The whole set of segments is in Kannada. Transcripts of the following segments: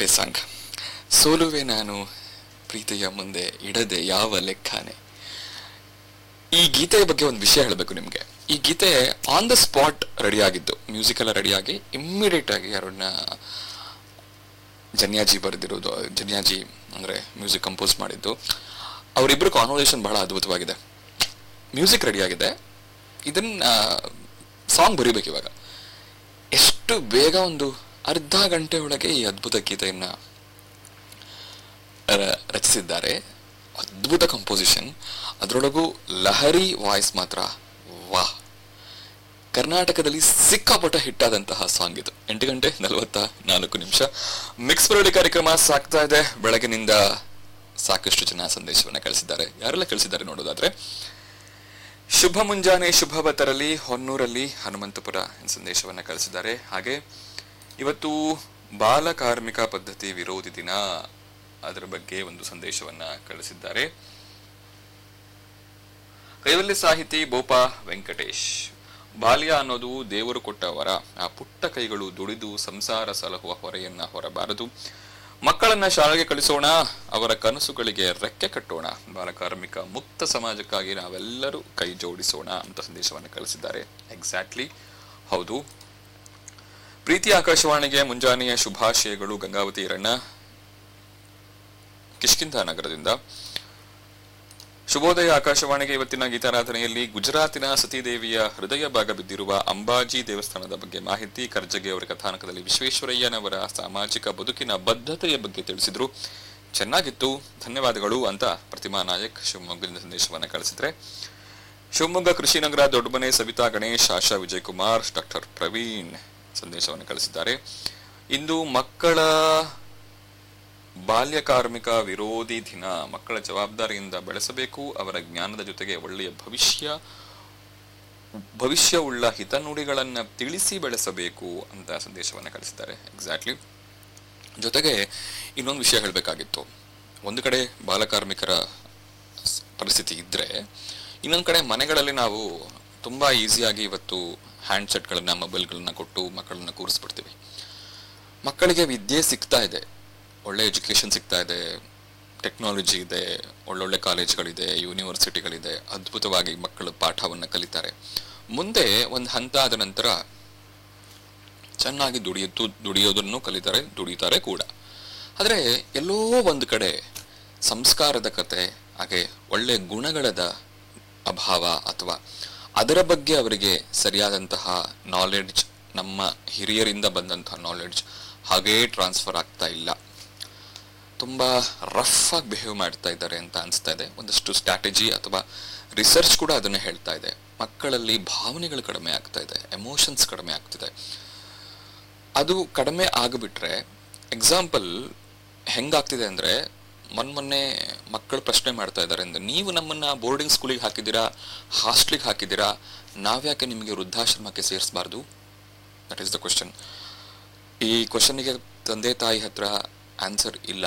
ಸಿಕ್ಕಾಪಟ್ಟೆ ಸಾಂಗ್ ಸೋಲುವೆ ನಾನು ಪ್ರೀತಿಯ ಮುಂದೆ ಇಡದೆ ಯಾವ ಲೆಕ್ಕನೆ ಈ ಗೀತೆಯ ಬಗ್ಗೆ ಒಂದು ವಿಷಯ ಹೇಳಬೇಕು ನಿಮಗೆ ಈ ಗೀತೆ ಆನ್ ದ ಸ್ಪಾಟ್ ರೆಡಿ ಆಗಿದ್ದು ಮ್ಯೂಸಿಕ್ ಎಲ್ಲ ರೆಡಿಯಾಗಿ ಇಮ್ಮಿಡಿಯೇಟ್ ಆಗಿ ಯಾರನ್ನ ಜನ್ಯಾಜಿ ಬರೆದಿರೋದು ಜನ್ಯಾಜಿ ಅಂದ್ರೆ ಮ್ಯೂಸಿಕ್ ಕಂಪೋಸ್ ಮಾಡಿದ್ದು ಅವರಿಬ್ಬರು ಕಾನ್ವರ್ಸೇಷನ್ ಬಹಳ ಅದ್ಭುತವಾಗಿದೆ ಮ್ಯೂಸಿಕ್ ರೆಡಿ ಆಗಿದೆ ಇದನ್ನ ಸಾಂಗ್ ಬರಿಬೇಕು ಇವಾಗ ಎಷ್ಟು ಬೇಗ ಒಂದು ಅರ್ಧ ಗಂಟೆ ಒಳಗೆ ಈ ಅದ್ಭುತ ಗೀತೆಯನ್ನ ರ- ರಚಿಸಿದ್ದಾರೆ ಅದ್ಭುತ ಕಂಪೋಸಿಷನ್ ಅದರೊಳಗೂ ಲಹರಿ ವಾಯ್ಸ್ ಮಾತ್ರ ವಾಹ್ ಕರ್ನಾಟಕದಲ್ಲಿ ಸಿಕ್ಕಾಪಟ್ಟ ಹಿಟ್ ಆದಂತಹ ಸಾಂಗ್ ಇದು ಎಂಟು ಗಂಟೆ ನಲವತ್ತ ನಾಲ್ಕು ನಿಮಿಷ ಮಿಕ್ಸ್ ಬರೋಡಿ ಕಾರ್ಯಕ್ರಮ ಸಾಕ್ತಾ ಇದೆ ಬೆಳಗಿನಿಂದ ಸಾಕಷ್ಟು ಜನ ಸಂದೇಶವನ್ನ ಕಳಿಸಿದ್ದಾರೆ ಯಾರೆಲ್ಲ ಕಳಿಸಿದ್ದಾರೆ ನೋಡೋದಾದ್ರೆ ಶುಭ ಮುಂಜಾನೆ ಶುಭವ ತರಲಿ ಹೊನ್ನೂರಲ್ಲಿ ಹನುಮಂತಪುರ ಸಂದೇಶವನ್ನ ಕಳಿಸಿದ್ದಾರೆ ಹಾಗೆ ಇವತ್ತು ಬಾಲ ಕಾರ್ಮಿಕ ಪದ್ಧತಿ ವಿರೋಧಿ ದಿನ ಅದರ ಬಗ್ಗೆ ಒಂದು ಸಂದೇಶವನ್ನ ಕಳಿಸಿದ್ದಾರೆ ಕೈವಲ್ಯ ಸಾಹಿತಿ ಬೋಪ ವೆಂಕಟೇಶ್ ಬಾಲ್ಯ ಅನ್ನೋದು ದೇವರು ಕೊಟ್ಟ ವರ ಆ ಪುಟ್ಟ ಕೈಗಳು ದುಡಿದು ಸಂಸಾರ ಸಲಹುವ ಹೊರೆಯನ್ನ ಹೊರಬಾರದು ಮಕ್ಕಳನ್ನ ಶಾಲೆಗೆ ಕಳಿಸೋಣ ಅವರ ಕನಸುಗಳಿಗೆ ರೆಕ್ಕೆ ಕಟ್ಟೋಣ ಬಾಲಕಾರ್ಮಿಕ ಮುಕ್ತ ಸಮಾಜಕ್ಕಾಗಿ ನಾವೆಲ್ಲರೂ ಕೈ ಜೋಡಿಸೋಣ ಅಂತ ಸಂದೇಶವನ್ನು ಕಳಿಸಿದ್ದಾರೆ ಎಕ್ಸಾಕ್ಟ್ಲಿ ಹೌದು ಪ್ರೀತಿ ಆಕಾಶವಾಣಿಗೆ ಮುಂಜಾನೆಯ ಶುಭಾಶಯಗಳು ಗಂಗಾವತಿ ರಣ್ಣ ಕಿಷ್ಕಿಂಧ ನಗರದಿಂದ ಶುಭೋದಯ ಆಕಾಶವಾಣಿಗೆ ಇವತ್ತಿನ ಗೀತಾರಾಧನೆಯಲ್ಲಿ ಗುಜರಾತಿನ ಸತೀದೇವಿಯ ಹೃದಯ ಭಾಗ ಬಿದ್ದಿರುವ ಅಂಬಾಜಿ ದೇವಸ್ಥಾನದ ಬಗ್ಗೆ ಮಾಹಿತಿ ಕರ್ಜಗಿ ಅವರ ಕಥಾನಕದಲ್ಲಿ ವಿಶ್ವೇಶ್ವರಯ್ಯನವರ ಸಾಮಾಜಿಕ ಬದುಕಿನ ಬದ್ಧತೆಯ ಬಗ್ಗೆ ತಿಳಿಸಿದ್ರು ಚೆನ್ನಾಗಿತ್ತು ಧನ್ಯವಾದಗಳು ಅಂತ ಪ್ರತಿಮಾ ನಾಯಕ್ ಶಿವಮೊಗ್ಗದಿಂದ ಸಂದೇಶವನ್ನ ಕಳಿಸಿದ್ರೆ ಶಿವಮೊಗ್ಗ ಕೃಷಿನಗರ ದೊಡ್ಡಮನೆ ಸವಿತಾ ಗಣೇಶ್ ಆಶಾ ವಿಜಯ್ ಕುಮಾರ್ ಡಾಕ್ಟರ್ ಪ್ರವೀಣ್ ಸಂದೇಶವನ್ನು ಕಳಿಸಿದ್ದಾರೆ ಇಂದು ಮಕ್ಕಳ ಬಾಲ್ಯ ಕಾರ್ಮಿಕ ವಿರೋಧಿ ದಿನ ಮಕ್ಕಳ ಜವಾಬ್ದಾರಿಯಿಂದ ಬೆಳೆಸಬೇಕು ಅವರ ಜ್ಞಾನದ ಜೊತೆಗೆ ಒಳ್ಳೆಯ ಭವಿಷ್ಯ ಭವಿಷ್ಯವುಳ್ಳ ಹಿತನುಡಿಗಳನ್ನ ತಿಳಿಸಿ ಬೆಳೆಸಬೇಕು ಅಂತ ಸಂದೇಶವನ್ನ ಕಳಿಸಿದ್ದಾರೆ ಎಕ್ಸಾಕ್ಟ್ಲಿ ಜೊತೆಗೆ ಇನ್ನೊಂದು ವಿಷಯ ಹೇಳಬೇಕಾಗಿತ್ತು ಒಂದು ಕಡೆ ಬಾಲಕಾರ್ಮಿಕರ ಸ್- ಪರಿಸ್ಥಿತಿ ಇದ್ರೆ ಇನ್ನೊಂದು ಕಡೆ ಮನೆಗಳಲ್ಲಿ ನಾವು ತುಂಬಾ ಈಸಿಯಾಗಿ ಇವತ್ತು ಹ್ಯಾಂಡ್ಸೆಟ್ಗಳನ್ನ ಮೊಬೈಲ್ಗಳನ್ನ ಕೊಟ್ಟು ಮಕ್ಕಳನ್ನ ಕೂರಿಸ್ಬಿಡ್ತೀವಿ ಮಕ್ಕಳಿಗೆ ವಿದ್ಯೆ ಸಿಗ್ತಾ ಇದೆ ಒಳ್ಳೆ ಎಜುಕೇಶನ್ ಸಿಗ್ತಾ ಇದೆ ಟೆಕ್ನಾಲಜಿ ಇದೆ ಒಳ್ಳೊಳ್ಳೆ ಕಾಲೇಜ್ಗಳಿದೆ ಯೂನಿವರ್ಸಿಟಿಗಳಿದೆ ಅದ್ಭುತವಾಗಿ ಮಕ್ಕಳು ಪಾಠವನ್ನು ಕಲಿತಾರೆ ಮುಂದೆ ಒಂದು ಹಂತ ಆದ ನಂತರ ಚೆನ್ನಾಗಿ ದುಡಿಯುತ್ತು ದುಡಿಯೋದನ್ನು ಕಲಿತಾರೆ ದುಡಿತಾರೆ ಕೂಡ ಆದರೆ ಎಲ್ಲೋ ಒಂದು ಕಡೆ ಸಂಸ್ಕಾರದ ಕತೆ ಹಾಗೆ ಒಳ್ಳೆ ಗುಣಗಳದ ಅಭಾವ ಅಥವಾ ಅದರ ಬಗ್ಗೆ ಅವರಿಗೆ ಸರಿಯಾದಂತಹ ನಾಲೆಡ್ಜ್ ನಮ್ಮ ಹಿರಿಯರಿಂದ ಬಂದಂತಹ ನಾಲೆಡ್ಜ್ ಹಾಗೇ ಟ್ರಾನ್ಸ್ಫರ್ ಆಗ್ತಾ ಇಲ್ಲ ತುಂಬಾ ರಫ್ ಆಗಿ ಬಿಹೇವ್ ಮಾಡ್ತಾ ಇದ್ದಾರೆ ಅಂತ ಅನಿಸ್ತಾ ಇದೆ ಒಂದಷ್ಟು ಸ್ಟ್ರಾಟಜಿ ಅಥವಾ ರಿಸರ್ಚ್ ಕೂಡ ಅದನ್ನೇ ಹೇಳ್ತಾ ಇದೆ ಮಕ್ಕಳಲ್ಲಿ ಭಾವನೆಗಳು ಕಡಿಮೆ ಆಗ್ತಾ ಇದೆ ಎಮೋಷನ್ಸ್ ಕಡಿಮೆ ಆಗ್ತಿದೆ ಅದು ಕಡಿಮೆ ಆಗಿಬಿಟ್ರೆ ಎಕ್ಸಾಂಪಲ್ ಹೆಂಗಾಗ್ತಿದೆ ಅಂದ್ರೆ ಮೊನ್ನೆ ಮೊನ್ನೆ ಮಕ್ಕಳು ಪ್ರಶ್ನೆ ಮಾಡ್ತಾ ಇದ್ದಾರೆ ಅಂದ್ರೆ ನೀವು ನಮ್ಮನ್ನ ಬೋರ್ಡಿಂಗ್ ಸ್ಕೂಲಿಗೆ ಹಾಕಿದ್ದೀರಾ ಹಾಸ್ಟ್ಲಿಗೆ ಹಾಕಿದ್ದೀರಾ ನಾವ್ಯಾಕೆ ನಿಮಗೆ ವೃದ್ಧಾಶ್ರಮಕ್ಕೆ ಸೇರಿಸಬಾರ್ದು ದಟ್ ಈಸ್ ದ ಕ್ವಶನ್ ಈ ಕ್ವಶನ್ಗೆ ತಂದೆ ತಾಯಿ ಹತ್ರ ಆನ್ಸರ್ ಇಲ್ಲ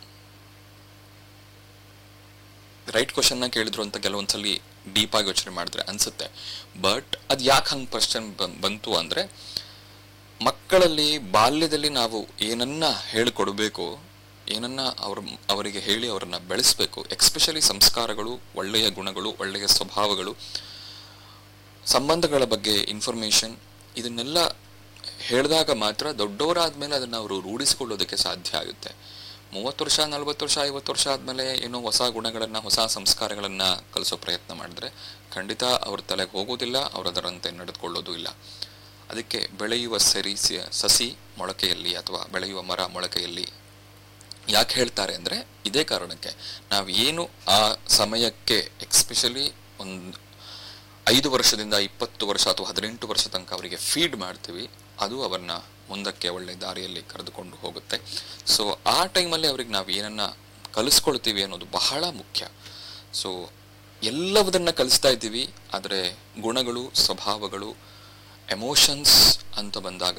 ರೈಟ್ ಕ್ವಶನ್ನ ಕೇಳಿದ್ರು ಅಂತ ಕೆಲವೊಂದ್ಸಲಿ ಡೀಪ್ ಆಗಿ ಯೋಚನೆ ಮಾಡಿದ್ರೆ ಅನ್ಸುತ್ತೆ ಬಟ್ ಅದ್ ಯಾಕೆ ಹಂಗೆ ಕ್ವಶನ್ ಬಂತು ಅಂದ್ರೆ ಮಕ್ಕಳಲ್ಲಿ ಬಾಲ್ಯದಲ್ಲಿ ನಾವು ಏನನ್ನ ಹೇಳಿಕೊಡ್ಬೇಕು ಏನನ್ನ ಅವ್ರ ಅವರಿಗೆ ಹೇಳಿ ಅವರನ್ನ ಬೆಳೆಸಬೇಕು ಎಕ್ಸ್ಪೆಷಲಿ ಸಂಸ್ಕಾರಗಳು ಒಳ್ಳೆಯ ಗುಣಗಳು ಒಳ್ಳೆಯ ಸ್ವಭಾವಗಳು ಸಂಬಂಧಗಳ ಬಗ್ಗೆ ಇನ್ಫಾರ್ಮೇಶನ್ ಇದನ್ನೆಲ್ಲ ಹೇಳಿದಾಗ ಮಾತ್ರ ದೊಡ್ಡವರಾದ್ಮೇಲೆ ಅದನ್ನ ಅವರು ರೂಢಿಸಿಕೊಳ್ಳೋದಕ್ಕೆ ಸಾಧ್ಯ ಆಗುತ್ತೆ ಮೂವತ್ತು ವರ್ಷ ನಲವತ್ತು ವರ್ಷ ಐವತ್ತು ವರ್ಷ ಆದ್ಮೇಲೆ ಏನೋ ಹೊಸ ಗುಣಗಳನ್ನ ಹೊಸ ಸಂಸ್ಕಾರಗಳನ್ನ ಕಲಿಸೋ ಪ್ರಯತ್ನ ಮಾಡಿದ್ರೆ ಖಂಡಿತ ಅವ್ರ ತಲೆಗೆ ಹೋಗೋದಿಲ್ಲ ಅವ್ರು ಅದರಂತೆ ನಡೆದುಕೊಳ್ಳೋದು ಇಲ್ಲ ಅದಕ್ಕೆ ಬೆಳೆಯುವ ಸರಿ ಸ- ಸಸಿ ಮೊಳಕೆಯಲ್ಲಿ ಅಥವಾ ಬೆಳೆಯುವ ಮರ ಮೊಳಕೆಯಲ್ಲಿ ಯಾಕೆ ಹೇಳ್ತಾರೆ ಅಂದ್ರೆ ಇದೇ ಕಾರಣಕ್ಕೆ ನಾವು ಏನು ಆ ಸಮಯಕ್ಕೆ ಎಕ್ಸ್ಪೆಷಲಿ ಒಂದು ಐದು ವರ್ಷದಿಂದ ಇಪ್ಪತ್ತು ವರ್ಷ ಅಥವಾ ಹದಿನೆಂಟು ವರ್ಷ ತನಕ ಅವರಿಗೆ ಫೀಡ್ ಮಾಡ್ತೀವಿ ಅದು ಅವರನ್ನ ಮುಂದಕ್ಕೆ ಒಳ್ಳೆ ದಾರಿಯಲ್ಲಿ ಕರೆದುಕೊಂಡು ಹೋಗುತ್ತೆ ಸೊ ಆ ಟೈಮಲ್ಲಿ ಅವ್ರಿಗೆ ನಾವು ಏನನ್ನ ಕಲಿಸ್ಕೊಳ್ತೀವಿ ಅನ್ನೋದು ಬಹಳ ಮುಖ್ಯ ಸೊ ಎಲ್ಲವುದನ್ನ ಕಲಿಸ್ತಾ ಇದ್ದೀವಿ ಆದರೆ ಗುಣಗಳು ಸ್ವಭಾವಗಳು ಎಮೋಷನ್ಸ್ ಅಂತ ಬಂದಾಗ